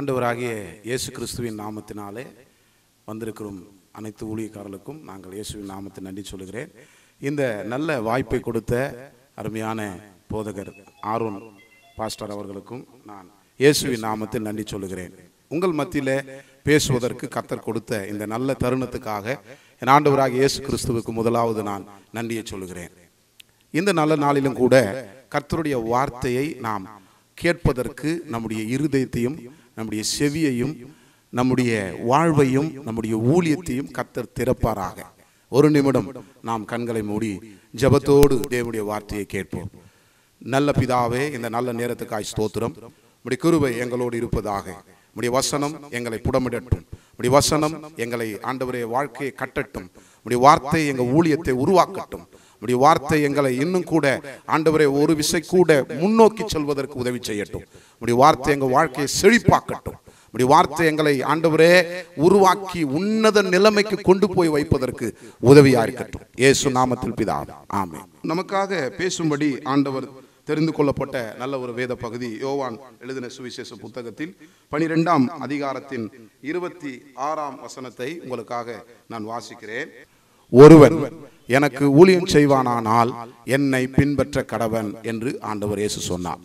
ஆண்டவராகிய இயேசு கிறிஸ்துவின் நாமத்தினாலே வந்திருக்கிறோம் அனைத்து ஊழியக்காரர்களுக்கும் நாங்கள் இயேசுவின் நாமத்தை நன்றி சொல்லுகிறேன் இந்த நல்ல வாய்ப்பை கொடுத்த அருமையான போதகர் ஆரோன் பாஸ்டர் அவர்களுக்கும் நான் இயேசுவின் நாமத்தில் நன்றி சொல்லுகிறேன் உங்கள் மத்தியிலே பேசுவதற்கு கத்தர் கொடுத்த இந்த நல்ல தருணத்துக்காக என் ஆண்டவராகிய இயேசு கிறிஸ்துவுக்கு முதலாவது நான் நன்றியை சொல்லுகிறேன் இந்த நல்ல நாளிலும் கூட கர்த்தருடைய வார்த்தையை நாம் கேட்பதற்கு நம்முடைய இருதயத்தையும் நம்முடைய செவியையும் நம்முடைய வாழ்வையும் நம்முடைய ஊழியத்தையும் கர்த்தர் திறப்பாராக ஒரு நிமிடம் நாம் கண்களை மூடி ஜெபத்தோடு தேவனுடைய வார்த்தையை கேட்போம் நல்ல பிதாவே இந்த நல்ல நேரத்துக்காய் ஸ்தோத்திரம் உடைய கிருபை எங்களோடு இருப்பதாக உடைய வசனம் எங்களை புடமிடட்டும் உடைய வசனம் எங்களை ஆண்டவரே வாழ்க்கையை கட்டட்டும் உடைய வார்த்தை எங்கள் ஊழியத்தை உருவாக்கட்டும் உடைய வார்த்தை எங்களை இன்னும் கூட ஆண்டவரே ஒரு விசை கூட முன்னோக்கி செல்வதற்கு உதவி செய்யட்டும் உடைய வார்த்தை எங்கள் வாழ்க்கையை செழிப்பாக்கட்டும் உடைய வார்த்தை எங்களை ஆண்டவரே உருவாக்கி உன்னத நிலைமைக்கு கொண்டு போய் வைப்பதற்கு உதவியா இருக்கட்டும் இயேசு நாமத்தில் பிதாவே ஆமென் நமக்காக பேசும்படி ஆண்டவர் தெரிந்து கொள்ளப்பட்ட நல்ல ஒரு வேத பகுதி யோவான் எழுதின சுவிசேஷ புத்தகத்தில் பனிரெண்டாம் அதிகாரத்தின் இருபத்தி ஆறாம் வசனத்தை உங்களுக்காக நான் வாசிக்கிறேன் ஒருவன் எனக்கு ஊழியம் செய்வானானால் என்னை பின்பற்ற கடவன் என்று ஆண்டவர் இயேசு சொன்னார்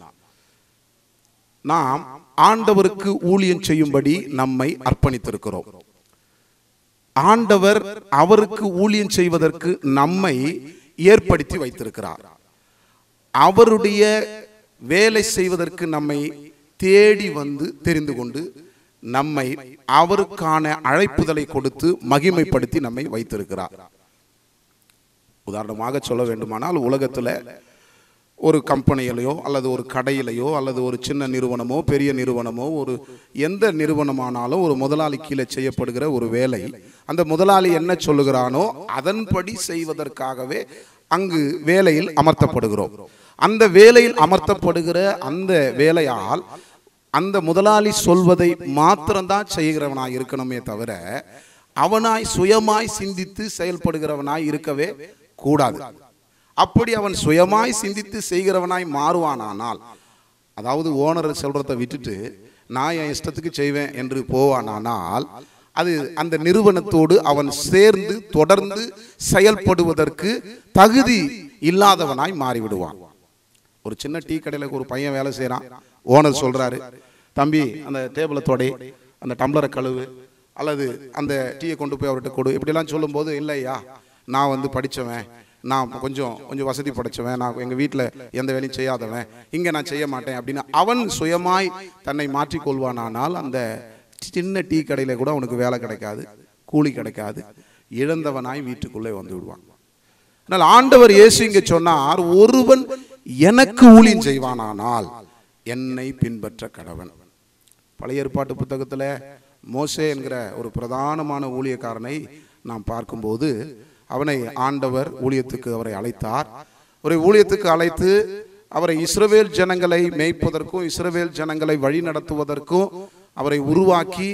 நாம் ஆண்டவருக்கு ஊழியம் செய்யும்படி நம்மை அர்ப்பணித்திருக்கிறோம் ஆண்டவர் அவருக்கு ஊழியம் செய்வதற்கு நம்மை ஏற்படுத்தி வைத்திருக்கிறார் அவருடைய வேலை செய்வதற்கு நம்மை தேடி வந்து தெரிந்து கொண்டு நம்மை அவருக்கான அழைப்புதலை கொடுத்து மகிமைப்படுத்தி நம்மை வைத்திருக்கிறார் உதாரணமாக சொல்ல வேண்டுமானால் உலகத்தில் ஒரு கம்பெனியிலையோ அல்லது ஒரு கடையிலையோ அல்லது ஒரு சின்ன நிறுவனமோ பெரிய நிறுவனமோ ஒரு எந்த நிறுவனமானாலும் ஒரு முதலாளி கீழே செய்யப்படுகிற ஒரு வேலை அந்த முதலாளி என்ன சொல்லுகிறானோ அதன்படி செய்வதற்காகவே அங்கு வேலையில் அமர்த்தப்படுகிறோம் அந்த வேலையில் அமர்த்தப்படுகிற அந்த வேலையால் அந்த முதலாளி சொல்வதை மாத்திரம்தான் செய்கிறவனாய் இருக்கணுமே தவிர அவனாய் சுயமாய் சிந்தித்து செயல்படுகிறவனாய் இருக்கவே கூடாது அப்படி அவன் சுயமாய் சிந்தித்து செய்கிறவனாய் மாறுவானானால் அதாவது ஓனர் சொல்றதை விட்டுட்டு நான் என் இஷ்டத்துக்கு செய்வேன் என்று போவானானால் அது அந்த நிறுவனத்தோடு அவன் சேர்ந்து தொடர்ந்து செயல்படுவதற்கு தகுதி இல்லாதவனாய் மாறிவிடுவான் ஒரு சின்ன டீ கடையில் ஒரு பையன் வேலை செய்கிறான் ஓனர் சொல்றாரு தம்பி அந்த டேபிளை தொடை அந்த டம்ளரை கழுவு அல்லது அந்த டீயை கொண்டு போய் அவர்கிட்ட கொடு இப்படிலாம் சொல்லும்போது இல்லையா நான் வந்து படித்தவன் நான் கொஞ்சம் கொஞ்சம் வசதி படைச்சவன் நான் எங்கள் வீட்டில் எந்த வேலையும் செய்யாதவன் இங்கே நான் செய்ய மாட்டேன் அப்படின்னு அவன் சுயமாய் தன்னை மாற்றிக்கொள்வானானால் அந்த சின்ன டீ கடையில் கூட அவனுக்கு வேலை கிடைக்காது கூலி கிடைக்காது இழந்தவனாய் வீட்டுக்குள்ளே வந்து விடுவான் ஆனால் ஆண்டவர் இயேசு இங்கே சொன்னார் ஒருவன் எனக்கு ஊழியம் செய்வானானால் என்னை பின்பற்ற கடவன் பழைய ஏற்பாட்டு புத்தகத்தில் மோசே என்கிற ஒரு பிரதானமான ஊழியக்காரனை நாம் பார்க்கும்போது அவனை ஆண்டவர் ஊழியத்துக்கு அவரை அழைத்தார் அவரை ஊழியத்துக்கு அழைத்து அவரை இஸ்ரவேல் ஜனங்களை மேய்ப்பதற்கும் இஸ்ரவேல் ஜனங்களை வழி நடத்துவதற்கும் அவரை உருவாக்கி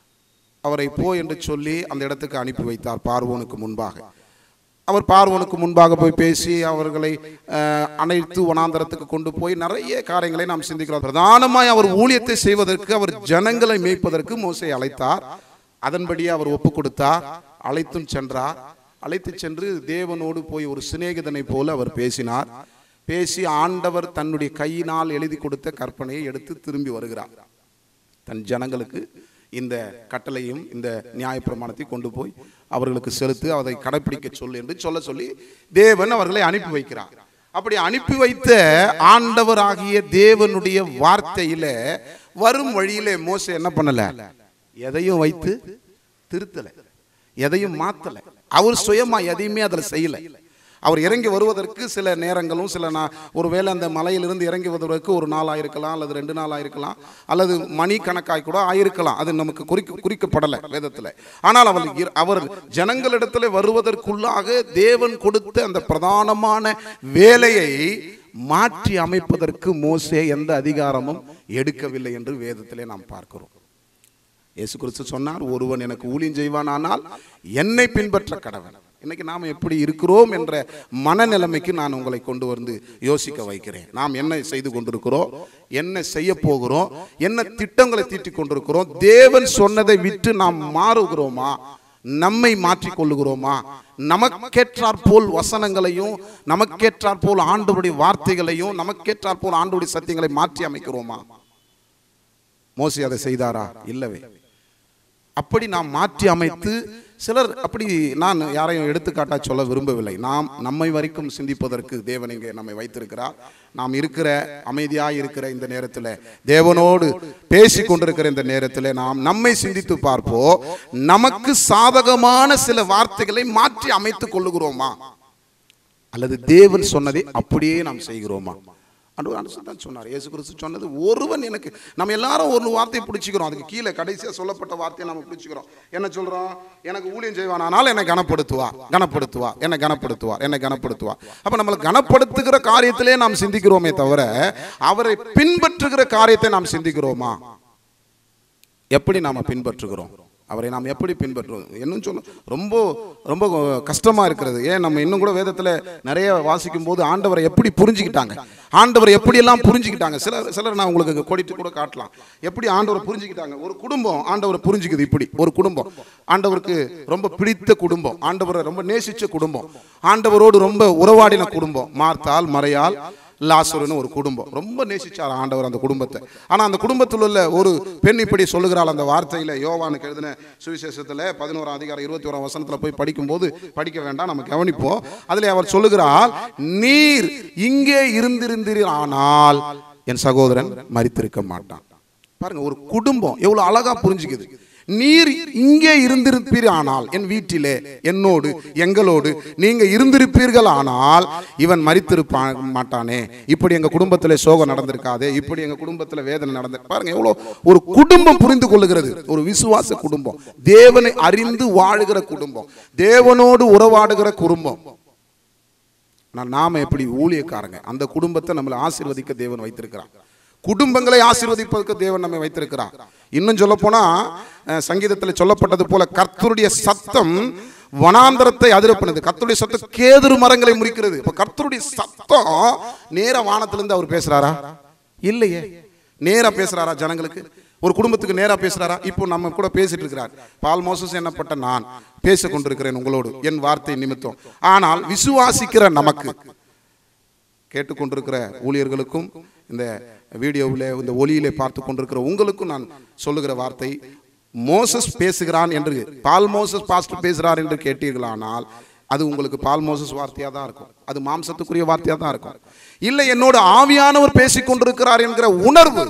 அவரை போ என்று சொல்லி அந்த இடத்துக்கு அனுப்பி வைத்தார் பார்வோனுக்கு முன்பாக அவர் பார்வனுக்கு முன்பாக போய் பேசி அவர்களை அஹ், அனைத்து வனாந்தரத்துக்கு கொண்டு போய் நிறைய காரியங்களை நாம் சிந்திக்கிறோம் பிரதானமாய் அவர் ஊழியத்தை செய்வதற்கு அவர் ஜனங்களை மேய்ப்பதற்கு மோசை அழைத்தார் அதன்படியே அவர் ஒப்பு கொடுத்தார் அழைத்தும் சென்றார் அழைத்து சென்று தேவனோடு போய் ஒரு சிநேகிதனை போல அவர் பேசினார் பேசி ஆண்டவர் தன்னுடைய கையினால் எழுதி கொடுத்த கற்பனையை எடுத்து திரும்பி வருகிறார் தன் ஜனங்களுக்கு இந்த கட்டளையும் இந்த நியாயப்பிரமாணத்தை கொண்டு போய் அவர்களுக்கு செலுத்து அதை கடைப்பிடிக்க சொல்லு என்று சொல்ல சொல்லி தேவன் அவர்களை அனுப்பி வைக்கிறார் அப்படி அனுப்பி வைத்த ஆண்டவராகிய தேவனுடைய வார்த்தையில வரும் வழியிலே மோசே என்ன பண்ணல எதையும் வைத்து திருத்தல எதையும் மாத்தல அவர் சுயமா எதையுமே அதுல செய்யல அவர் இறங்கி வருவதற்கு சில நேரங்களும் சில நா ஒருவேளை அந்த மலையிலிருந்து இறங்கி வருவதற்கு ஒரு நாள் ஆயிருக்கலாம் அல்லது ரெண்டு நாள் ஆயிருக்கலாம் அல்லது மணி கணக்காய் கூட ஆயிருக்கலாம் அது நமக்கு குறிக்க குறிக்கப்படலை வேதத்தில் ஆனால் அவர் இர்- அவர் ஜனங்களிடத்தில் வருவதற்குள்ளாக தேவன் கொடுத்த அந்த பிரதானமான வேலையை மாற்றி அமைப்பதற்கு மோசே எந்த அதிகாரமும் எடுக்கவில்லை என்று வேதத்திலே நாம் பார்க்கிறோம் இயேசு கிறிஸ்து சொன்னார் ஒருவன் எனக்கு ஊழியம் செய்வானானால் என்னை பின்பற்ற கடவன் இன்னைக்கு நாம் எப்படி இருக்கிறோம் என்ற மனநிலைமைக்கு நான் உங்களை கொண்டு வந்து யோசிக்க வைக்கிறேன் நாம் என்ன செய்து கொண்டிருக்கிறோம் என்ன செய்ய போகிறோம் என்ன திட்டங்களை தீட்டிக் கொண்டிருக்கிறோம் தேவன் சொன்னதை விட்டு நாம் மாறுகிறோமா நம்மை மாற்றிக் கொள்ளுகிறோமா நமக்கேற்றாற் போல் வசனங்களையும் நமக்கேற்றாற் போல் ஆண்டவருடைய வார்த்தைகளையும் நமக்கேற்றாற் போல் ஆண்டவருடைய சத்தியங்களை மாற்றி அமைக்கிறோமா மோசி அதை செய்தாரா இல்லவே அப்படி நாம் மாற்றி அமைத்து சிலர் அப்படி நான் யாரையும் எடுத்துக்காட்டா சொல்ல விரும்பவில்லை நாம் நம்மை வரைக்கும் சிந்திப்பதற்கு தேவன் இங்கே நம்மை வைத்திருக்கிறார் நாம் இருக்கிற அமைதியாய் இருக்கிற இந்த நேரத்தில் தேவனோடு பேசி கொண்டிருக்கிற இந்த நேரத்தில் நாம் நம்மை சிந்தித்து பார்ப்போம் நமக்கு சாதகமான சில வார்த்தைகளை மாற்றி அமைத்துக் கொள்ளுகிறோமா அல்லது தேவன் சொன்னதை அப்படியே நாம் செய்கிறோமா அன்று அனுசு தான் சொன்னார் இயேசு கிறிஸ்து சொன்னது ஒருவன் எனக்கு நம்ம எல்லாரும் ஒரு வார்த்தையை பிடிச்சிக்கிறோம் அதுக்கு கீழே கடைசியாக சொல்லப்பட்ட வார்த்தையை நம்ம பிடிச்சிக்கிறோம் என்ன சொல்றோம் எனக்கு ஊழியம் செய்வானானால் என்னை கனப்படுத்துவா கனப்படுத்துவா என்னை கனப்படுத்துவா என்னை கனப்படுத்துவா அப்ப நம்மளை கனப்படுத்துகிற காரியத்திலே நாம் சிந்திக்கிறோமே தவிர அவரை பின்பற்றுகிற காரியத்தை நாம் சிந்திக்கிறோமா எப்படி நாம பின்பற்றுகிறோம் அவரை நாம் எப்படி பின்பற்றுவோம் இன்னும் சொல்ல ரொம்ப ரொம்ப கஷ்டமா இருக்கிறது ஏன் நம்ம இன்னும் கூட வேதத்துல நிறைய வாசிக்கும் போது ஆண்டவரை எப்படி புரிஞ்சுக்கிட்டாங்க ஆண்டவர் எப்படி எல்லாம் புரிஞ்சுக்கிட்டாங்க சிலர் சிலர் நான் உங்களுக்கு கோடிட்டு கூட காட்டலாம் எப்படி ஆண்டவரை புரிஞ்சுக்கிட்டாங்க ஒரு குடும்பம் ஆண்டவரை புரிஞ்சுக்குது இப்படி ஒரு குடும்பம் ஆண்டவருக்கு ரொம்ப பிடித்த குடும்பம் ஆண்டவரை ரொம்ப நேசிச்ச குடும்பம் ஆண்டவரோடு ரொம்ப உறவாடின குடும்பம் மார்த்தால் மறையால் லாசருன்னு ஒரு குடும்பம் ரொம்ப நேசிச்சார் ஆண்டவர் அந்த குடும்பத்தை ஆனால் அந்த குடும்பத்தில் உள்ள ஒரு பெண் இப்படி சொல்லுகிறாள் அந்த வார்த்தையில் யோவானுக்கு எழுதின சுவிசேஷத்தில் பதினோராம் அதிகாரம் இருபத்தி ஓராம் வசனத்தில் போய் படிக்கும்போது படிக்க வேண்டாம் நம்ம கவனிப்போம் அதில் அவர் சொல்லுகிறாள் நீர் இங்கே இருந்திருந்தீர் ஆனால் என் சகோதரன் மரித்திருக்க மாட்டான் பாருங்க ஒரு குடும்பம் எவ்வளவு அழகா புரிஞ்சுக்குது நீர் இங்கே இருந்திருப்பீர் ஆனால் என் வீட்டிலே என்னோடு எங்களோடு நீங்க இருந்திருப்பீர்கள் ஆனால் இவன் மரித்திருப்பா மாட்டானே இப்படி எங்க குடும்பத்திலே சோகம் நடந்திருக்காது இப்படி எங்க குடும்பத்துல வேதனை நடந்து பாருங்க எவ்வளவு ஒரு குடும்பம் புரிந்து கொள்ளுகிறது ஒரு விசுவாச குடும்பம் தேவனை அறிந்து வாழுகிற குடும்பம் தேவனோடு உறவாடுகிற குடும்பம் ஆனால் நாம எப்படி ஊழியக்காரங்க அந்த குடும்பத்தை நம்மளை ஆசீர்வதிக்க தேவன் வைத்திருக்கிறார் குடும்பங்களை ஆசீர்வதிப்பதற்கு தேவன் நம்மை வைத்திருக்கிறார் இன்னும் சொல்ல போனா அஹ், சங்கீதத்தில் சொல்லப்பட்டது போல கர்த்தருடைய சத்தம் வனாந்தரத்தை அதிர பண்ணுது கர்த்தருடைய சத்தம் கேதுரு மரங்களை முறிக்கிறது இப்ப கர்த்தருடைய சத்தம் நேர வானத்திலிருந்து அவர் பேசுறாரா இல்லையே நேரா பேசுறாரா ஜனங்களுக்கு ஒரு குடும்பத்துக்கு நேரா பேசுறாரா இப்போ நம்ம கூட பேசிட்டு இருக்கிறார் பால் மோசஸ் என்னப்பட்ட நான் பேசிக் கொண்டிருக்கிறேன் உங்களோடு என் வார்த்தை நிமித்தம் ஆனால் விசுவாசிக்கிற நமக்கு கேட்டுக்கொண்டிருக்கிற ஊழியர்களுக்கும் இந்த வீடியோவில் இந்த ஒளியிலே பார்த்து கொண்டிருக்கிற உங்களுக்கும் நான் சொல்லுகிற வார்த்தை மோசஸ் பேசுகிறான் என்று பால் மோசஸ் பாஸ்டர் பேசுகிறார் என்று கேட்டீர்களானால் அது உங்களுக்கு பால் மோசஸ் வார்த்தையாக தான் இருக்கும் அது மாம்சத்துக்குரிய வார்த்தையாக தான் இருக்கும் இல்லை என்னோட ஆவியானவர் பேசிக் கொண்டிருக்கிறார் என்கிற உணர்வு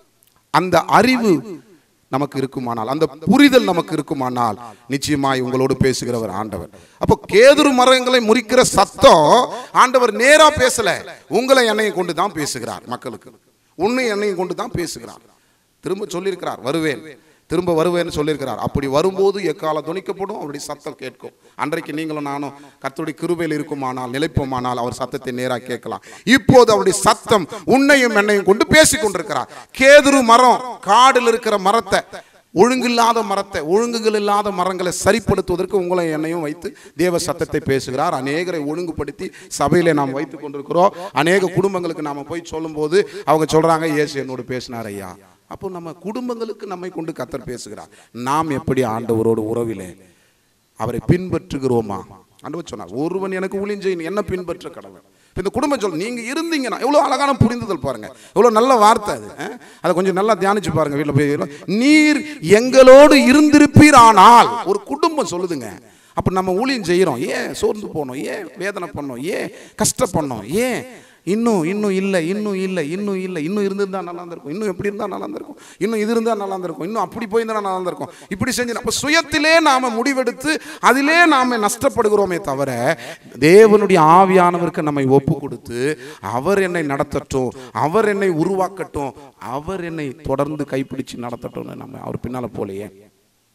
அந்த அறிவு நமக்கு இருக்குமானால் அந்த புரிதல் நமக்கு இருக்குமானால் நிச்சயமாய் உங்களோடு பேசுகிறவர் ஆண்டவர் அப்போ கேதுரு மரங்களை முறிக்கிற சத்தம் ஆண்டவர் நேரா பேசல உங்களை என்னையும் கொண்டு தான் பேசுகிறார் மக்களுக்கு உன்னை என்னையும் கொண்டு தான் பேசுகிறார் திரும்ப சொல்லியிருக்கிறார் வருவேன் திரும்ப வருவேன்னு சொல்லியிருக்கிறார் அப்படி வரும்போது எக்கால துணிக்கப்படும் அவருடைய சத்தம் கேட்கும் அன்றைக்கு நீங்களும் நானும் கர்த்தருடைய கிருபையில் இருக்குமானால் நிலைப்போமானால் அவர் சத்தத்தை நேராக கேட்கலாம் இப்போது அவருடைய சத்தம் உன்னையும் என்னையும் கொண்டு பேசிக் கொண்டிருக்கிறார் கேதுரு மரம் காடில் இருக்கிற மரத்தை ஒழுங்கில்லாத மரத்தை ஒழுங்குகள் இல்லாத மரங்களை சரிப்படுத்துவதற்கு உங்களை என்னையும் வைத்து தேவ சத்தத்தை பேசுகிறார் அநேகரை ஒழுங்குபடுத்தி சபையிலே நாம் வைத்துக் கொண்டிருக்கிறோம் அநேக குடும்பங்களுக்கு நாம போய் சொல்லும்போது அவங்க சொல்றாங்க இயேசு என்னோடு பேசினார் ஐயா அப்போ நம்ம குடும்பங்களுக்கு நம்மை கொண்டு கத்தர் பேசுகிறார் நாம் எப்படி ஆண்டவரோடு உறவிலே அவரை பின்பற்றுகிறோமா ஆண்டவர் சொன்னார் ஒருவன் எனக்கு ஊழியம் செய்யணும் என்ன பின்பற்ற கடவுள் இப்ப இந்த குடும்பம் சொல்ல நீங்க இருந்தீங்கன்னா எவ்வளவு அழகான புரிந்துதல் பாருங்க எவ்வளவு நல்ல வார்த்தை அது அஹ்? அதை கொஞ்சம் நல்லா தியானிச்சு பாருங்க வீட்டில் போய் நீர் எங்களோடு இருந்திருப்பீர் ஆனால் ஒரு குடும்பம் சொல்லுதுங்க அப்ப நம்ம ஊழியம் செய்யறோம் ஏன் சோர்ந்து போனோம் ஏன் வேதனை பண்ணோம் ஏன் கஷ்டப்படணும் ஏன் இன்னும் இன்னும் இல்லை இன்னும் இல்லை இன்னும் இல்லை இன்னும் இருந்திருந்தா நல்லா இருந்திருக்கும் இன்னும் எப்படி இருந்தால் நல்லா இருந்திருக்கும் இன்னும் இது இருந்தால் நல்லா இருந்திருக்கும் இன்னும் அப்படி போயிருந்தா நல்லா இருந்திருக்கும் இப்படி செஞ்சு அப்போ சுயத்திலே நாம முடிவெடுத்து அதிலே நாம நஷ்டப்படுகிறோமே தவிர தேவனுடைய ஆவியானவருக்கு நம்மை ஒப்பு கொடுத்து அவர் என்னை நடத்தட்டும் அவர் என்னை உருவாக்கட்டும் அவர் என்னை தொடர்ந்து கைப்பிடிச்சு நடத்தட்டும்னு நம்ம அவர் பின்னால போலையே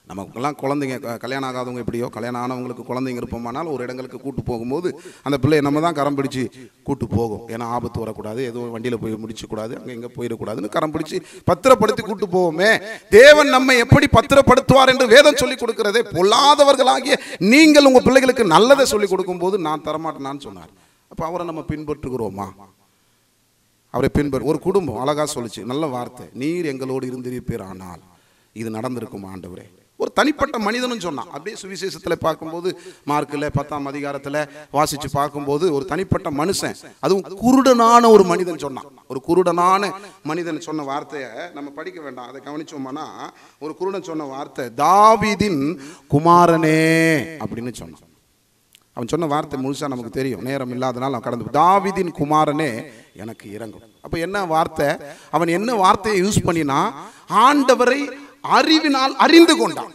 நமக்கெல்லாம் குழந்தைங்க க- கல்யாணம் ஆகாதவங்க எப்படியோ கல்யாணம் ஆனவங்களுக்கு குழந்தைங்க இருப்போமானால் ஒரு இடங்களுக்கு கூட்டு போகும்போது அந்த பிள்ளையை நம்ம தான் கரம் பிடிச்சி கூட்டு போகும் ஏன்னா ஆபத்து வரக்கூடாது எதுவும் வண்டியில் போய் முடிச்சக்கூடாது அங்கே இங்கே போயிடக்கூடாதுன்னு கரம் பிடிச்சி பத்திரப்படுத்தி கூட்டு போவோமே தேவன் நம்மை எப்படி பத்திரப்படுத்துவார் என்று வேதம் சொல்லி கொடுக்கிறதே பொல்லாதவர்களாகிய நீங்கள் உங்கள் பிள்ளைகளுக்கு நல்லதை சொல்லி கொடுக்கும்போது நான் தரமாட்டேனான்னு சொன்னார் அப்போ அவரை நம்ம பின்பற்றுகிறோமா அவரை பின்பற்ற ஒரு குடும்பம் அழகா சொல்லுச்சு நல்ல வார்த்தை நீர் எங்களோடு இருந்திருப்பீர் ஆனால் இது நடந்திருக்கும் ஆண்டவரே ஒரு தனிப்பட்ட மனிதனும் சொன்னான் அப்படியே சுவிசேஷத்தில் பார்க்கும்போது மார்க்கில் பத்தாம் அதிகாரத்தில் வாசித்து பார்க்கும்போது ஒரு தனிப்பட்ட மனுஷன் அதுவும் குருடனான ஒரு மனிதன் சொன்னான் ஒரு குருடனான மனிதன் சொன்ன வார்த்தையை நம்ம படிக்க வேண்டாம் அதை கவனிச்சோம்னா ஒரு குருடன் சொன்ன வார்த்தை தாவீதின் குமாரனே அப்படின்னு சொன்னான் அவன் சொன்ன வார்த்தை முழுசா நமக்கு தெரியும் நேரம் இல்லாதனால அவன் கடந்து தாவிதின் குமாரனே எனக்கு இறங்கும் அப்ப என்ன வார்த்தை அவன் என்ன வார்த்தையை யூஸ் பண்ணினா ஆண்டவரை அறிவினால் அறிந்து கொண்டான்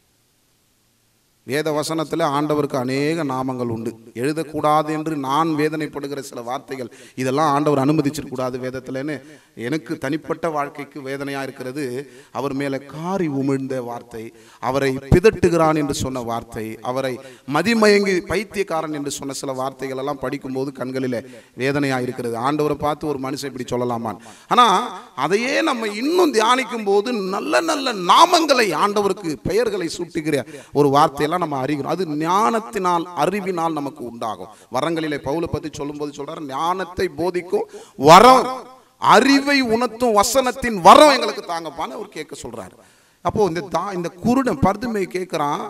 வேத வசனத்தில் ஆண்டவருக்கு அநேக நாமங்கள் உண்டு எழுதக்கூடாது என்று நான் வேதனைப்படுகிற சில வார்த்தைகள் இதெல்லாம் ஆண்டவர் அனுமதிச்சிடக்கூடாது வேதத்தில்னு எனக்கு தனிப்பட்ட வாழ்க்கைக்கு வேதனையாக இருக்கிறது அவர் மேலே காரி உமிழ்ந்த வார்த்தை அவரை பிதட்டுகிறான் என்று சொன்ன வார்த்தை அவரை மதிமயங்கி பைத்தியக்காரன் என்று சொன்ன சில வார்த்தைகள் எல்லாம் படிக்கும்போது கண்களில் வேதனையாக இருக்கிறது ஆண்டவரை பார்த்து ஒரு மனுஷன் இப்படி சொல்லலாமான் ஆனால் அதையே நம்ம இன்னும் தியானிக்கும் போது நல்ல நல்ல நாமங்களை ஆண்டவருக்கு பெயர்களை சூட்டுகிற ஒரு வார்த்தையெல்லாம் நம்ம அறிகிறோம் அது ஞானத்தினால் அறிவினால் நமக்கு உண்டாகும் வரங்களிலே பவுலை பற்றி சொல்லும்போது சொல்றாரு ஞானத்தை போதிக்கும் வரம் அறிவை உணர்த்தும் வசனத்தின் வரம் எங்களுக்கு தாங்கப்பான்னு அவர் கேட்க சொல்றாரு அப்போ இந்த தா இந்த குருடன் பர்துமை கேட்கிறான்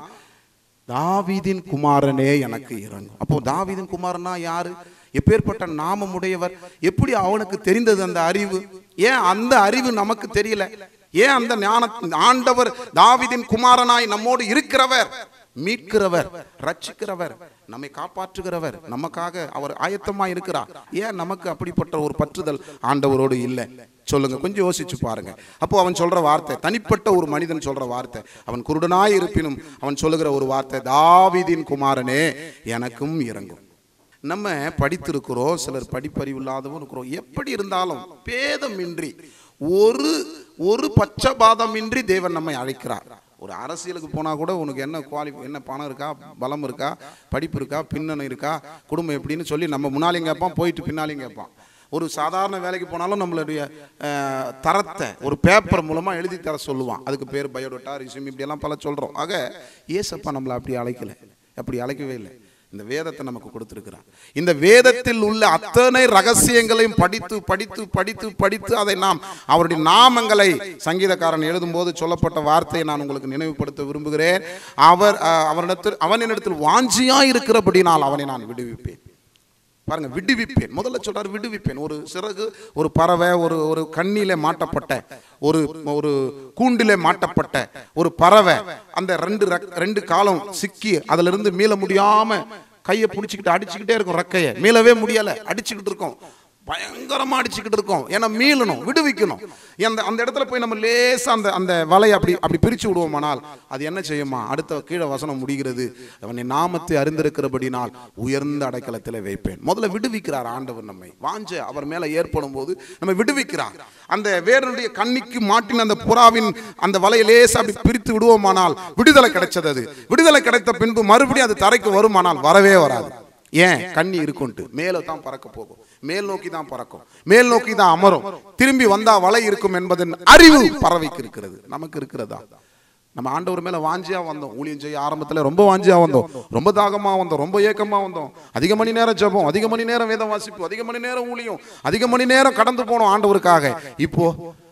தாவீதின் குமாரனே எனக்கு இறங்கும் அப்போ தாவீதின் குமாரனா யாரு எப்பேற்பட்ட நாமம் உடையவர் எப்படி அவனுக்கு தெரிந்தது அந்த அறிவு ஏன் அந்த அறிவு நமக்கு தெரியல ஏன் அந்த ஞான ஆண்டவர் தாவீதின் குமாரனாய் நம்மோடு இருக்கிறவர் மீட்கிறவர் ரட்சிக்கிறவர் நம்மை காப்பாற்றுகிறவர் நமக்காக அவர் ஆயத்தமா இருக்கிறார் ஏன் நமக்கு அப்படிப்பட்ட ஒரு பற்றுதல் ஆண்டவரோடு இல்லை சொல்லுங்க கொஞ்சம் யோசிச்சு பாருங்க அப்போ அவன் சொல்ற வார்த்தை தனிப்பட்ட ஒரு மனிதன் சொல்ற வார்த்தை அவன் குருடனாய் இருப்பினும் அவன் சொல்லுகிற ஒரு வார்த்தை தாவீதின் குமாரனே எனக்கும் இறங்கும் நம்ம படித்திருக்கிறோம் சிலர் படிப்பறிவு இல்லாதவங்க இருக்கிறோம் எப்படி இருந்தாலும் பேதமின்றி ஒரு ஒரு பட்சபாதமின்றி தேவன் நம்மை அழைக்கிறார் ஒரு அரசியலுக்கு போனால் கூட உனக்கு என்ன குவாலி என்ன பணம் இருக்கா பலம் இருக்கா படிப்பு இருக்கா பின்னணி இருக்கா குடும்பம் எப்படின்னு சொல்லி நம்ம முன்னாலையும் கேட்பான் போயிட்டு பின்னாலையும் கேட்பான் ஒரு சாதாரண வேலைக்கு போனாலும் நம்மளுடைய அஹ், தரத்தை ஒரு பேப்பர் மூலமாக எழுதி தர சொல்லுவான் அதுக்கு பேர் பயோடேட்டா ரிசியூம் இப்படியெல்லாம் பல சொல்கிறோம் ஆக ஏசப்பா நம்மளை அப்படி அழைக்கல அப்படி அழைக்கவே இல்லை இந்த வேதத்தை நமக்கு கொடுத்திருக்கிறார் இந்த வேதத்தில் உள்ள அத்தனை ரகசியங்களையும் படித்து படித்து படித்து படித்து அதை நாம் அவருடைய நாமங்களை சங்கீதக்காரன் எழுதும்போது சொல்லப்பட்ட வார்த்தையை நான் உங்களுக்கு நினைவுபடுத்த விரும்புகிறேன் அவர் அஹ், அவனிடத்தில் அவனிடத்தில் வாஞ்சியா இருக்கிறபடினால் அவனை நான் விடுவிப்பேன் பாருங்க விடுவிப்பேன் முதல்ல சொல்றாரு விடுவிப்பேன் ஒரு சிறகு ஒரு பறவை ஒரு ஒரு கண்ணிலே மாட்டப்பட்ட ஒரு ஒரு கூண்டிலே மாட்டப்பட்ட ஒரு பறவை அந்த ரெண்டு ரெக்- ரெண்டு காலம் சிக்கி அதுல இருந்து மீள முடியாம கையை பிடிச்சிக்கிட்டு அடிச்சுக்கிட்டே இருக்கும் ரெக்கையை மீளவே முடியல அடிச்சுக்கிட்டு இருக்கும் பயங்கரமா அடிச்சுக்கிட்டு இருக்கோம் ஏன்னா மீளணும் விடுவிக்கணும் அந்த அந்த இடத்துல போய் நம்ம லேசா அந்த அந்த வலையை அப்படி அப்படி பிரிச்சு விடுவோமானால் அது என்ன செய்யுமா அடுத்த கீழே வசனம் முடிகிறது அவனை நாமத்தை அறிந்திருக்கிறபடினால் உயர்ந்த அடைக்கலத்தில் வைப்பேன் முதல்ல விடுவிக்கிறார் ஆண்டவர் நம்மை வாஞ்ச அவர் மேல ஏற்படும் போது நம்ம விடுவிக்கிறார் அந்த வேறனுடைய கண்ணிக்கு மாட்டின அந்த புறாவின் அந்த வலையை லேசா அப்படி பிரித்து விடுவோமானால் விடுதலை கிடைச்சது அது விடுதலை கிடைத்த பின்பு மறுபடியும் அது தரைக்கு வருமானால் வரவே வராது ஏன் கண்ணி இருக்குன்ட்டு மேலே தான் பறக்க போகும் மேல் நோக்கி தான் பறக்கும் மேல் நோக்கி தான் அமரும் திரும்பி வந்தா வலை இருக்கும் என்பதன் அறிவு பறவைக்கு இருக்கிறது நமக்கு இருக்கிறதா நம்ம ஆண்டவர் மேல வாஞ்சியா வந்தோம் ஊழியம் செய்ய ஆரம்பத்துல ரொம்ப வாஞ்சியா வந்தோம் ரொம்ப தாகமா வந்தோம் ரொம்ப ஏக்கமா வந்தோம் அதிக மணி நேரம் ஜெபம் அதிக மணி நேரம் வேதம் வாசிப்பு அதிக மணி நேரம் ஊழியம் அதிக மணி நேரம் கடந்து போனோம் ஆண்டவருக்காக இப்போ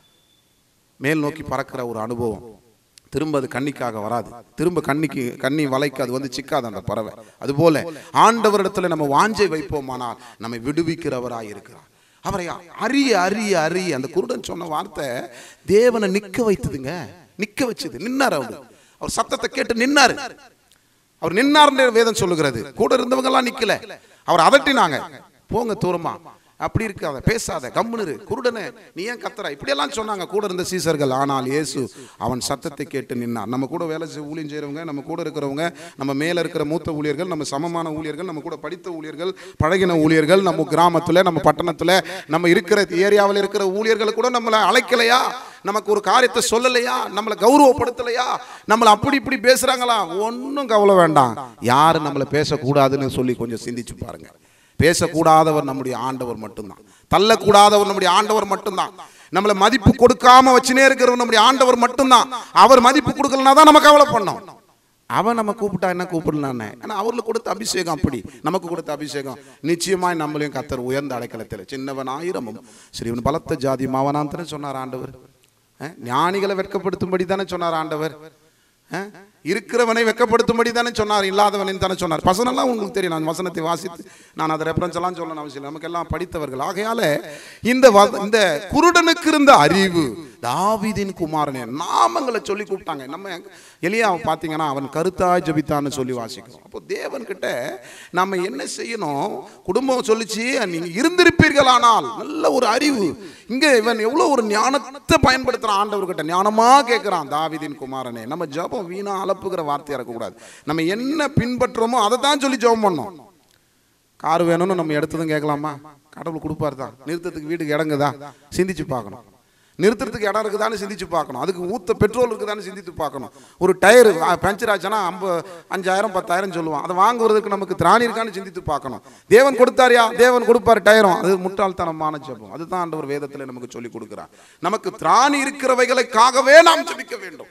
மேல் நோக்கி பறக்கிற ஒரு அனுபவம் திரும்ப அது கண்ணிக்காக வராது திரும்ப கண்ணிக்கு கண்ணி வலைக்கு அது வந்து சிக்காது அந்த பறவை அதுபோல ஆண்டவரிடத்துல நம்ம வாஞ்சை வைப்போமானால் நம்மை விடுவிக்கிறவராய் இருக்கிறார் அவரை அறிய அறிய அறிய அந்த குருடன் சொன்ன வார்த்தை தேவனை நிக்க வைத்ததுங்க நிக்க வச்சது நின்னார் அவர் அவர் சத்தத்தை கேட்டு நின்னாரு அவர் நின்னார்னு வேதம் சொல்லுகிறது கூட இருந்தவங்க எல்லாம் நிக்கல அவர் அதட்டினாங்க போங்க தூரமா அப்படி இருக்காத பேசாத கம்முனு இரு, குருடனே நீ ஏன் கத்துற இப்படியெல்லாம் சொன்னாங்க கூட இருந்த சீசர்கள் ஆனால் இயேசு அவன் சத்தத்தை கேட்டு நின்னார் நம்ம கூட வேலை செய் ஊழியம் செய்கிறவங்க நம்ம கூட இருக்கிறவங்க நம்ம மேலே இருக்கிற மூத்த ஊழியர்கள் நம்ம சமமான ஊழியர்கள் நம்ம கூட படித்த ஊழியர்கள் பழகின ஊழியர்கள் நம்ம கிராமத்தில் நம்ம பட்டணத்தில் நம்ம இருக்கிற ஏரியாவில் இருக்கிற ஊழியர்கள் கூட நம்மளை அழைக்கலையா நமக்கு ஒரு காரியத்தை சொல்லலையா நம்மளை கௌரவப்படுத்தலையா நம்மளை அப்படி இப்படி பேசுறாங்களா ஒன்றும் கவலை வேண்டாம் யாரு நம்மளை பேசக்கூடாதுன்னு சொல்லி கொஞ்சம் சிந்திச்சு பாருங்க பேசக்கூடாதவர் நம்முடைய ஆண்டவர் மட்டும்தான் தள்ளக்கூடாதவர் நம்முடைய ஆண்டவர் மட்டும்தான் நம்மளை மதிப்பு கொடுக்காம வச்சுனே இருக்கிறவர் நம்முடைய ஆண்டவர் மட்டும்தான் அவர் மதிப்பு கொடுக்கலனா தான் நம்ம கவலை பண்ணோம் அவன் நம்ம கூப்பிட்டா என்ன கூப்பிடலான்னு ஏன்னா அவர்களுக்கு கொடுத்த அபிஷேகம் அப்படி நமக்கு கொடுத்த அபிஷேகம் நிச்சயமாய் நம்மளையும் கத்தர் உயர்ந்த அடைக்கலத்தில் சின்னவன் ஆயிரமும் சிறியவன் பலத்த ஜாதி மாவனான் தானே சொன்னார் ஆண்டவர் அஹ், ஞானிகளை வெட்கப்படுத்தும்படி தானே சொன்னார் ஆண்டவர் அஹ், இருக்கிறவனை வெட்கப்படுத்தும்படி தானே சொன்னார் இல்லாதவனை தானே சொன்னார் வசனம்லாம் உங்களுக்கு தெரியும் நான் வசனத்தை வாசித்து நான் அதை ரெஃபரன்ஸ் எல்லாம் சொல்லணும் அவசியம் இல்லை நமக்கு எல்லாம் படித்தவர்கள் ஆகையால இந்த வ- இந்த குருடனுக்கு இருந்த அறிவு தாவீதின் குமாரனே நாமங்களை சொல்லி கூப்பிட்டாங்க நம்ம எலியாவை பார்த்தீங்கன்னா அவன் கருத்தாய் ஜபித்தான்னு சொல்லி வாசிக்கிறோம் அப்போ தேவன் கிட்ட நம்ம என்ன செய்யணும் குடும்பம் சொல்லிச்சு நீங்க இருந்திருப்பீர்களானால் நல்ல ஒரு அறிவு இங்க இவன் எவ்வளவு ஒரு ஞானத்தை பயன்படுத்துறான் ஆண்டவர்கிட்ட ஞானமா கேட்கிறான் தாவீதின் குமாரனே நம்ம ஜெபம் வீணா அலப்புகிற வார்த்தையா இருக்கக்கூடாது நம்ம என்ன பின்பற்றுறோமோ அதை தான் சொல்லி ஜெபம் பண்ணோம் கார் வேணும்னு நம்ம எடுத்ததும் கேட்கலாமா கடவுள் கொடுப்பாரு தான் நிறுத்தத்துக்கு வீட்டுக்கு இடங்குதா சிந்திச்சு பார்க்கணும் நிறுத்துறதுக்கு இடம் இருக்குதான்னு சிந்திச்சு பார்க்கணும் அதுக்கு ஊத்த பெட்ரோல் இருக்குதான்னு சிந்தித்து பார்க்கணும் ஒரு டயர் பஞ்சர் ஆச்சுன்னா ஐம்ப அஞ்சாயிரம் பத்தாயிரம் சொல்லுவான் அதை வாங்குறதுக்கு நமக்கு திராணி இருக்கான்னு சிந்தித்து பார்க்கணும் தேவன் கொடுத்தாரியா தேவன் கொடுப்பாரு டயரும் அது முட்டாள்தனமான ஜெபம் அதுதான் ஆண்டவர் வேதத்தில் நமக்கு சொல்லி கொடுக்கிறார் நமக்கு திராணி இருக்கிறவைகளுக்காகவே நாம் ஜெபிக்க வேண்டும்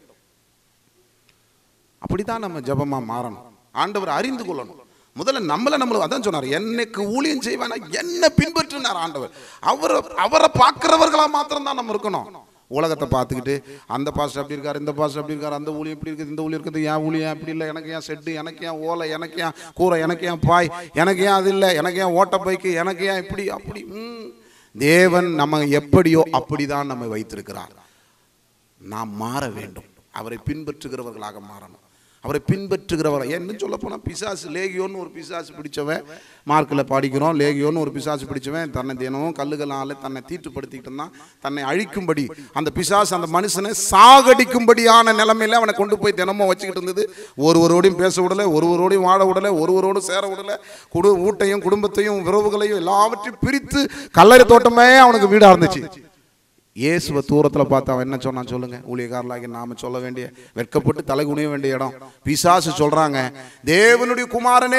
அப்படிதான் நம்ம ஜெபமா மாறணும் ஆண்டவர் அறிந்து கொள்ளணும் முதல்ல நம்மளை நம்மள அதான் சொன்னார் என்னைக்கு ஊழியம் செய்வேனா என்ன பின்பற்றினார் ஆண்டவர் அவரை அவரை பார்க்கிறவர்களா மாத்திரம் தான் நம்ம இருக்கணும் உலகத்தை பார்த்துக்கிட்டு அந்த பாஸ்டர் அப்படி இருக்காரு இந்த பாஸ்டர் அப்படி இருக்காரு அந்த ஊழியம் இப்படி இருக்குது இந்த ஊழியம் இருக்குது ஏன் ஊழியம் அப்படி இல்லை எனக்கு ஏன் செட்டு எனக்கு ஏன் ஓலை எனக்கு ஏன் கூரை எனக்கு ஏன் பாய் எனக்கு ஏன் அது இல்லை எனக்கு ஏன் ஓட்ட பைக்கு எனக்கு ஏன் இப்படி அப்படி ம். தேவன் நம்ம எப்படியோ அப்படிதான் நம்மை வைத்திருக்கிறார் நாம் மாற வேண்டும் அவரை பின்பற்றுகிறவர்களாக மாறணும் அவரை பின்பற்றுகிறவர் ஏன்னு சொல்ல போனால் பிசாசு லேகியோன்னு ஒரு பிசாசு பிடிச்சவன் மார்க்கில் படிக்கிறோம் லேகியோன்னு ஒரு பிசாசு பிடிச்சவன் தன்னை தினமும் கல்லுகளால் தன்னை தீட்டுப்படுத்திக்கிட்டு இருந்தான் தன்னை அழிக்கும்படி அந்த பிசாசு அந்த மனுஷனை சாகடிக்கும்படியான நிலைமையில அவனை கொண்டு போய் தினமும் வச்சுக்கிட்டு இருந்தது ஒருவரோடையும் பேச விடலை ஒருவரோடையும் வாழ விடலை ஒருவரோடும் சேர விடலை குடு வீட்டையும் குடும்பத்தையும் உறவுகளையும் எல்லாவற்றையும் பிரித்து கல்லறை தோட்டமே அவனுக்கு வீடாக இருந்துச்சு இயேசுவை தூரத்தில் பார்த்து அவன் என்ன சொன்னான் சொல்லுங்க ஊழியக்காரலாகி நாம சொல்ல வேண்டிய வெட்கப்பட்டு தலை குனிய வேண்டிய இடம் பிசாசு சொல்றாங்க தேவனுடைய குமாரனே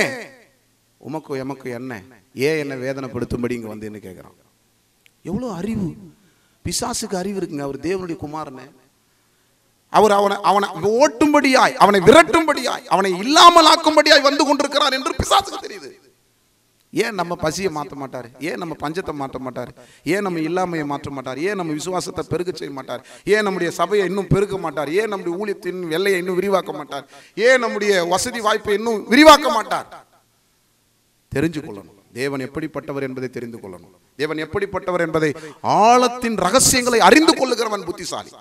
உமக்கு எமக்கு என்ன ஏன் என்ன வேதனைப்படுத்தும்படி இங்க வந்து என்ன கேட்குறான் எவ்வளோ அறிவு பிசாசுக்கு அறிவு இருக்குங்க அவர் தேவனுடைய குமாரனே அவர் அவனை அவனை ஓட்டும்படியாய் அவனை விரட்டும்படியாய் அவனை இல்லாமலாக்கும்படியாய் வந்து கொண்டிருக்கிறார் என்று பிசாசுக்கு தெரியுது ஏன் நம்ம பசியை மாற்ற மாட்டார் ஏன் நம்ம பஞ்சத்தை மாற்ற மாட்டார் ஏன் நம்ம இல்லாமையை மாற்ற மாட்டார் ஏன் நம்ம விசுவாசத்தை பெருக செய்ய மாட்டார் ஏன் நம்முடைய சபையை இன்னும் பெருக்க மாட்டார் ஏன் நம்முடைய ஊழியத்தின் எல்லையை இன்னும் விரிவாக்க மாட்டார் ஏன் நம்முடைய வசதி வாய்ப்பை இன்னும் விரிவாக்க மாட்டார் தெரிஞ்சு கொள்ளணும் தேவன் எப்படிப்பட்டவர் என்பதை தெரிந்து கொள்ளணும் தேவன் எப்படிப்பட்டவர் என்பதை ஆழத்தின் ரகசியங்களை அறிந்து கொள்ளுகிறவன் புத்திசாலி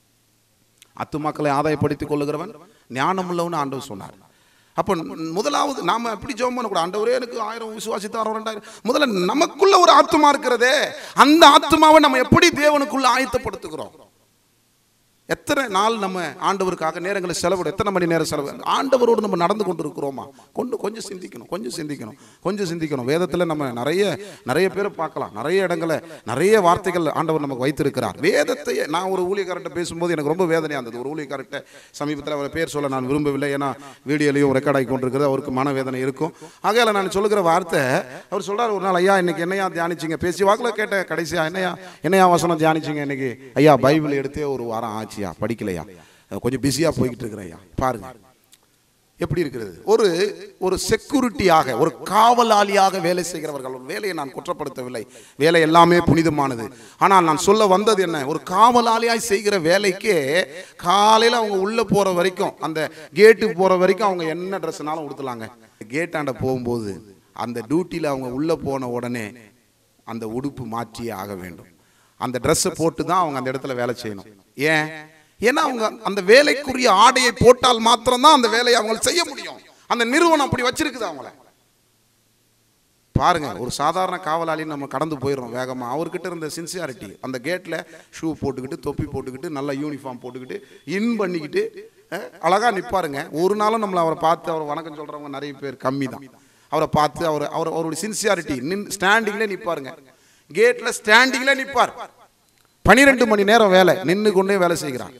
அத்துமாக்களை ஆதாயப்படுத்திக் கொள்ளுகிறவன் ஞானமுள்ளவன் ஆண்டவர் சொன்னார் அப்போ முதலாவது நாம எப்படி ஜெபம் பண்ணக்கூடாது ஆண்டவரே எனக்கு ஆயிரம் விசுவாசித்தாரோ ரெண்டாயிரம் முதல்ல நமக்குள்ள ஒரு ஆத்மா இருக்கிறதே அந்த ஆத்மாவை நம்ம எப்படி தேவனுக்குள்ள ஆயத்தப்படுத்துகிறோம் எத்தனை நாள் நம்ம ஆண்டவருக்காக நேரங்களை செலவிட எத்தனை மணி நேரம் செலவு ஆண்டவரோடு நம்ம நடந்து கொண்டு இருக்கிறோமா கொண்டு கொஞ்சம் சிந்திக்கணும் கொஞ்சம் சிந்திக்கணும் கொஞ்சம் சிந்திக்கணும் வேதத்தில் நம்ம நிறைய நிறைய பேரை பார்க்கலாம் நிறைய இடங்களை நிறைய வார்த்தைகள் ஆண்டவர் நமக்கு வைத்திருக்கிறார் வேதத்தை நான் ஒரு ஊழியக்காரர்கிட்ட பேசும்போது எனக்கு ரொம்ப வேதனையாக இருந்தது ஒரு ஊழியக்காரர்கிட்ட சமீபத்தில் அவர் பேர் சொல்ல நான் விரும்பவில்லை ஏன்னா வீடியோலையும் ரெக்கார்ட் ஆகி கொண்டிருக்கிறது அவருக்கு மனவேதனை இருக்கும் ஆகையால நான் சொல்லுகிற வார்த்தை அவர் சொல்றாரு ஒரு நாள் ஐயா இன்னைக்கு என்னையா தியானிச்சிங்க பேசி வாக்கில் கேட்ட கடைசியா என்னையா என்னையா வசனம் தியானிச்சிங்க இன்னைக்கு ஐயா பைபிள் எடுத்தே ஒரு வாரம் ஆச்சுயா படிக்கலையா கொஞ்சம் பிஸியாக போய்கிட்டு இருக்கிறேன் ஐயா பாருங்க எப்படி இருக்கிறது ஒரு ஒரு செக்யூரிட்டியாக ஒரு காவலாளியாக வேலை செய்கிறவர்கள் ஒரு வேலையை நான் குற்றப்படுத்தவில்லை வேலை எல்லாமே புனிதமானது ஆனால் நான் சொல்ல வந்தது என்ன ஒரு காவலாளியாய் செய்கிற வேலைக்கே காலையில் அவங்க உள்ள போற வரைக்கும் அந்த கேட்டு போற வரைக்கும் அவங்க என்ன ட்ரெஸ்னாலும் கொடுத்துலாங்க கேட்டாண்ட போகும்போது அந்த டியூட்டியில் அவங்க உள்ள போன உடனே அந்த உடுப்பு மாற்றியே ஆக வேண்டும் அந்த ட்ரெஸ்ஸை போட்டு தான் அவங்க அந்த இடத்துல வேலை செய்யணும் ஏன் ஏன்னா அவங்க அந்த வேலைக்குரிய ஆடையை போட்டால் மாத்திரம்தான் அந்த வேலையை அவங்க செய்ய முடியும் அந்த நிறுவனம் அப்படி வச்சிருக்குது அவங்கள பாருங்க ஒரு சாதாரண காவலாளி நம்ம கடந்து போயிடுறோம் வேகமாக அவர்கிட்ட இருந்த சின்சியாரிட்டி அந்த கேட்டில் ஷூ போட்டுக்கிட்டு தொப்பி போட்டுக்கிட்டு நல்ல யூனிஃபார்ம் போட்டுக்கிட்டு இன் பண்ணிக்கிட்டு அஹ், அழகா நிற்பாருங்க ஒரு நாளும் நம்மளை அவரை பார்த்து அவர் வணக்கம் சொல்கிறவங்க நிறைய பேர் கம்மி தான் அவரை பார்த்து அவர் அவர் அவருடைய சின்சியாரிட்டி நின் ஸ்டாண்டிங்லேயே நிற்பாருங்க கேட்டில் ஸ்டாண்டிங்கில் நிற்பார் பனிரெண்டு மணி நேரம் வேலை நின்று கொண்டே வேலை செய்கிறார்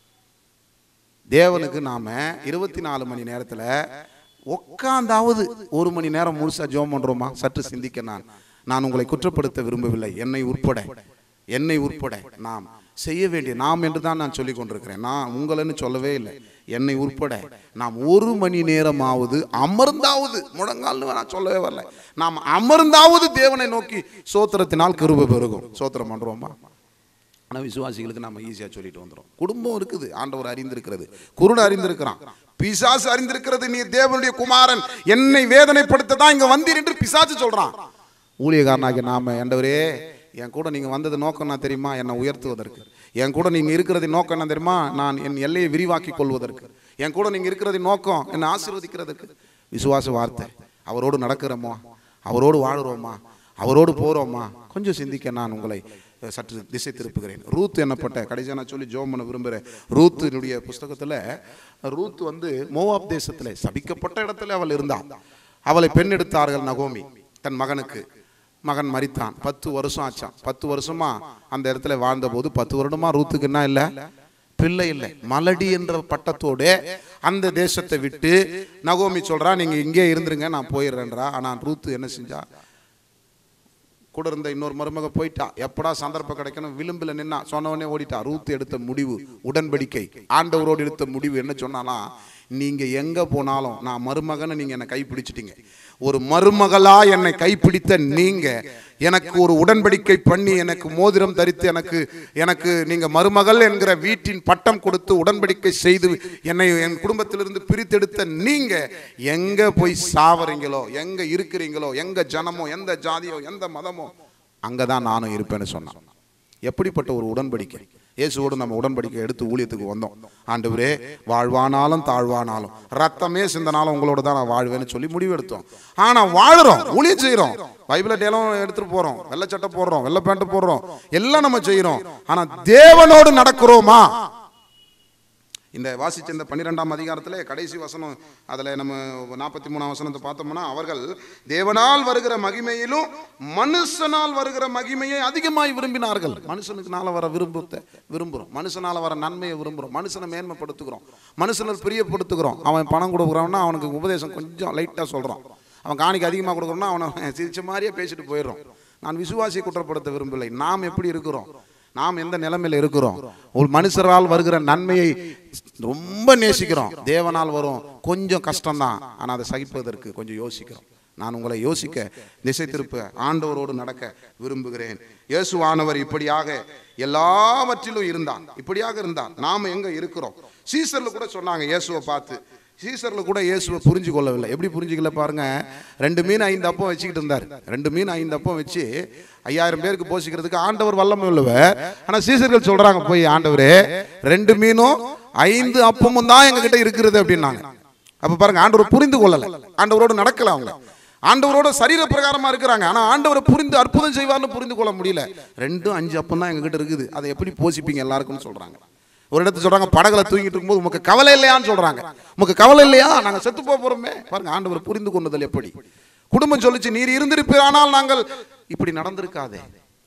தேவனுக்கு நாம இருபத்தி நாலு மணி நேரத்துல உட்காந்தாவது ஒரு மணி நேரம் முழுசா ஜெபம் பண்றோமா சற்று சிந்திக்க நான் நான் உங்களை குற்றப்படுத்த விரும்பவில்லை என்னை உட்பட என்னை உட்பட நாம் செய்ய வேண்டிய நாம் என்று தான் நான் சொல்லிக் கொண்டிருக்கிறேன் நான் உங்களைன்னு சொல்லவே இல்லை என்னை உட்பட நாம் ஒரு மணி நேரமாவது அமர்ந்தாவது முழங்கால்னு நான் சொல்லவே வரல நாம் அமர்ந்தாவது தேவனை நோக்கி சோத்திரத்தினால் கிருபை பெருகும் சோத்திரம் பண்றோமா ஆனால் விசுவாசிகளுக்கு நம்ம ஈஸியாக சொல்லிட்டு வந்துடும் குடும்பம் இருக்குது ஆண்டவர் அறிந்திருக்கிறது குருடு அறிந்திருக்கிறான் பிசாசு அறிந்திருக்கிறது நீ தேவனுடைய குமாரன் என்னை வேதனைப்படுத்த தான் இங்க வந்தீர் என்று பிசாசு சொல்றான் ஊழியக்காரனாகிய நாம ஆண்டவரே என் கூட நீங்க வந்தது நோக்கம் என்ன தெரியுமா என்னை உயர்த்துவதற்கு என் கூட நீங்க இருக்கிறது நோக்கம் என்ன தெரியுமா நான் என் எல்லையை விரிவாக்கி கொள்வதற்கு என் கூட நீங்க இருக்கிறது நோக்கம் என்னை ஆசீர்வதிக்கிறதுக்கு விசுவாச வார்த்தை அவரோடு நடக்கிறோமா அவரோடு வாழுறோமா அவரோடு போறோமா கொஞ்சம் சிந்திக்க நான் உங்களை அஹ், சற்று திசை திருப்புகிறேன் ரூத் என்னப்பட்ட கடைசியாக நான் சொல்லி ஜோம் பண்ண விரும்புகிறேன் ரூத்தினுடைய புஸ்தகத்தில் ரூத் வந்து மோவாப் தேசத்தில் சபிக்கப்பட்ட இடத்துல அவள் இருந்தாள் அவளை பெண் எடுத்தார்கள் நகோமி தன் மகனுக்கு மகன் மரித்தான் பத்து வருஷம் ஆச்சான் பத்து வருஷமா அந்த இடத்துல வாழ்ந்தபோது பத்து வருடமா ரூத்துக்கு என்ன இல்லை பிள்ளை இல்லை மலடி என்ற பட்டத்தோடு அந்த தேசத்தை விட்டு நகோமி சொல்றா நீங்க இங்கே இருந்துருங்க நான் போயிடுறேன்றா ஆனா ரூத்து என்ன செஞ்சா கூட இருந்த இன்னொரு மருமக போயிட்டா எப்படா சந்தர்ப்பம் கிடைக்கணும் விளிம்பில் நின்னா சொன்ன உடனே ஓடிட்டா ரூத் எடுத்த முடிவு உடன்படிக்கை ஆண்டவரோடு எடுத்த முடிவு என்ன சொன்னாலாம் நீங்க எங்க போனாலும் நான் மருமகனை நீங்க என்னை கைப்பிடிச்சிட்டீங்க ஒரு மருமகளா என்னை கைப்பிடித்த நீங்க எனக்கு ஒரு உடன்படிக்கை பண்ணி எனக்கு மோதிரம் தரித்து எனக்கு எனக்கு நீங்க மருமகள் என்கிற வீட்டின் பட்டம் கொடுத்து உடன்படிக்கை செய்து என்னை என் குடும்பத்திலிருந்து பிரித்தெடுத்த நீங்க எங்க போய் சாவறீங்களோ எங்க இருக்கிறீங்களோ எங்க ஜனமோ எந்த ஜாதியோ எந்த மதமோ அங்கதான் நானும் இருப்பேன்னு சொன்னான் எப்படிப்பட்ட ஒரு உடன்படிக்கை இயேசுவோடு நம்ம உடன்படிக்கை எடுத்து ஊழியத்துக்கு வந்தோம் ஆண்டவரே வாழ்வானாலும் தாழ்வானாலும் ரத்தமே சிந்தனாலும் உங்களோட தான் நான் வாழ்வேன்னு சொல்லி முடிவெடுத்தோம் ஆனா வாழுறோம் ஊழியம் செய்றோம் பைபிள டேலும் எடுத்துட்டு போறோம் வெள்ளை சட்டை போடுறோம் வெள்ளை பேண்ட் போடுறோம் எல்லாம் நம்ம செய்றோம் ஆனா தேவனோடு நடக்கிறோமா இந்த வாசிச்ச இந்த பன்னிரெண்டாம் அதிகாரத்தில் கடைசி வசனம் அதில் நம்ம நாற்பத்தி மூணாம் வசனத்தை பார்த்தோம்னா அவர்கள் தேவனால் வருகிற மகிமையிலும் மனுஷனால் வருகிற மகிமையை அதிகமாய் விரும்பினார்கள் மனுஷனுக்குனால வர விரும்பத்தை விரும்புகிறோம் மனுஷனால் வர நன்மையை விரும்புகிறோம் மனுஷனை மேன்மைப்படுத்துகிறோம் மனுஷனை பிரியப்படுத்துகிறோம் அவன் பணம் கொடுக்குறான்னா அவனுக்கு உபதேசம் கொஞ்சம் லைட்டாக சொல்கிறான் அவன் காணிக்கு அதிகமாக கொடுக்குறோம்னா அவனை சிரிச்ச மாதிரியே பேசிட்டு போயிடுறோம் நான் விசுவாசியை குற்றப்படுத்த விரும்பவில்லை நாம் எப்படி இருக்கிறோம் நாம் எந்த நிலைமையில் இருக்கிறோம் ஒரு மனுஷரால் வருகிற நன்மையை ரொம்ப நேசிக்கிறோம் தேவனால் வரும் கொஞ்சம் கஷ்டம்தான் ஆனால் அதை சகிப்பதற்கு கொஞ்சம் யோசிக்கிறோம் நான் உங்களை யோசிக்க திசை திருப்ப ஆண்டவரோடு நடக்க விரும்புகிறேன் இயேசுவானவர் இப்படியாக எல்லாவற்றிலும் இருந்தான் இப்படியாக இருந்தான் நாம எங்க இருக்கிறோம் சீசர்ல கூட சொன்னாங்க இயேசுவை பார்த்து சீசர்ல கூட இயேசுவை புரிஞ்சு கொள்ளவில்லை எப்படி புரிஞ்சுக்கல பாருங்க ரெண்டு மீன் ஐந்து அப்பம் வச்சுக்கிட்டு இருந்தார் ரெண்டு மீன் ஐந்து அப்பம் வச்சு ஐயாயிரம் பேருக்கு போஷிக்கிறதுக்கு ஆண்டவர் வல்லமை உள்ளவர் ஆனா சீசர்கள் சொல்றாங்க போய் ஆண்டவரே ரெண்டு மீனும் ஐந்து அப்பமும் தான் எங்க கிட்ட இருக்கிறது அப்படின்னாங்க அப்ப பாருங்க ஆண்டவர் புரிந்து கொள்ளல ஆண்டவரோடு நடக்கல அவங்க ஆண்டவரோட சரீர பிரகாரமா இருக்கிறாங்க ஆனா ஆண்டவரை புரிந்து அற்புதம் செய்வார்னு புரிந்து கொள்ள முடியல ரெண்டும் அஞ்சு அப்பம் தான் எங்ககிட்ட இருக்குது அதை எப்படி போசிப்பீங்க எல்லாருக்கும்னு சொல்றாங்க ஒரு இடத்துல சொல்றாங்க படகுல தூங்கிட்டு இருக்கும்போது உமக்கு கவலை இல்லையான்னு சொல்றாங்க உமக்கு கவலை இல்லையா நாங்க செத்து போக போறோமே பாருங்க ஆண்டவர் புரிந்து கொண்டதில் எப்படி குடும்பம் சொல்லிச்சு நீர் இருந்திருப்பீர் ஆனால் நாங்கள் இப்படி நடந்திருக்காதே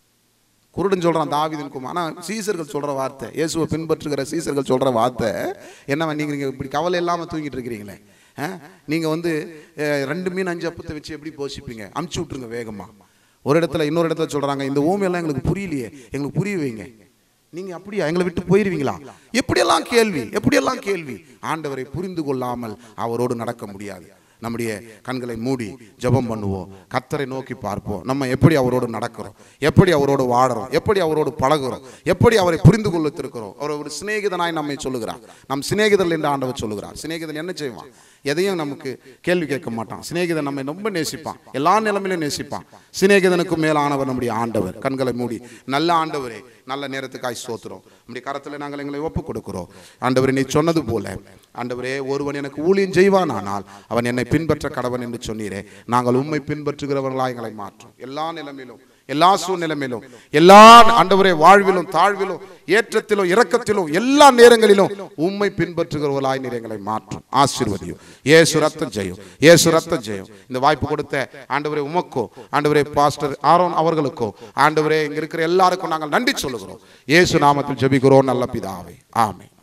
குருடன் சொல்றான் தாவிதன் குமார் ஆனா சீசர்கள் சொல்ற வார்த்தை இயேசுவை பின்பற்றுகிற சீசர்கள் சொல்ற வார்த்தை என்ன நீங்க நீங்க இப்படி கவலை இல்லாம தூங்கிட்டு இருக்கிறீங்களே ஆ? நீங்க வந்து அஹ், ரெண்டு மீன் அஞ்சு அப்பத்தை வச்சு எப்படி போஷிப்பீங்க அமுச்சு விட்டுருங்க வேகமா ஒரு இடத்துல இன்னொரு இடத்துல சொல்றாங்க இந்த ஊமையெல்லாம் எங்களுக்கு புரியலையே எங்களுக்கு புரிய வைங்க நீங்க அப்படியா எங்களை விட்டு போயிருவீங்களா எப்படியெல்லாம் கேள்வி எப்படியெல்லாம் கேள்வி ஆண்டவரை புரிந்து கொள்ளாமல் அவரோடு நடக்க முடியாது நம்முடைய கண்களை மூடி ஜெபம் பண்ணுவோம் கத்தரை நோக்கி பார்ப்போம் நம்ம எப்படி அவரோடு நடக்கிறோம் எப்படி அவரோடு வாடுறோம் எப்படி அவரோடு பழகுறோம் எப்படி அவரை புரிந்து கொள்ளிருக்கிறோம் அவர் ஒரு சிநேகிதனாய் நம்மை சொல்லுகிறார் நம் சிநேகிதர்கள் என்று ஆண்டவர் சொல்லுகிறார் சிநேகிதன் என்ன செய்வான் எதையும் நமக்கு கேள்வி கேட்க மாட்டான் சிநேகிதன் நம்மை ரொம்ப நேசிப்பான் எல்லா நிலைமையிலும் நேசிப்பான் சிநேகிதனுக்கும் மேலானவர் நம்முடைய ஆண்டவர் கண்களை மூடி நல்ல ஆண்டவரே நல்ல நேரத்துக்காய் சோத்துறோம் நம்முடைய கரத்தில் நாங்கள் எங்களை ஒப்பு கொடுக்கிறோம் ஆண்டவரே நீ சொன்னது போல ஆண்டவரே ஒருவன் எனக்கு ஊழியம் செய்வானானால் அவன் என்னை பின்பற்ற கடவன் என்று சொன்னீரே நாங்கள் உம்மை பின்பற்றுகிறவர்களாக எங்களை மாற்றும் எல்லா நிலைமையிலும் எல்லா சூழ்நிலைமையிலும் எல்லா ஆண்டவரே வாழ்விலும் தாழ்விலும் ஏற்றத்திலும் இரக்கத்திலும் எல்லா நேரங்களிலும் உம்மை பின்பற்றுகிறவர்களாய் நீர் எங்களை மாற்றும் ஆசீர்வதியும் ஏசு ரத்தம் செய்யும் ஏசு ரத்தம் செய்யும் இந்த வாய்ப்பு கொடுத்த ஆண்டவரே உமக்கோ ஆண்டவரே பாஸ்டர் ஆரோன் அவர்களுக்கோ ஆண்டவரே இங்க இருக்கிற எல்லாருக்கும் நாங்கள் நன்றி சொல்லுகிறோம் இயேசு நாமத்தில் ஜெபிக்கிறோம் நல்ல பிதாவே ஆமென்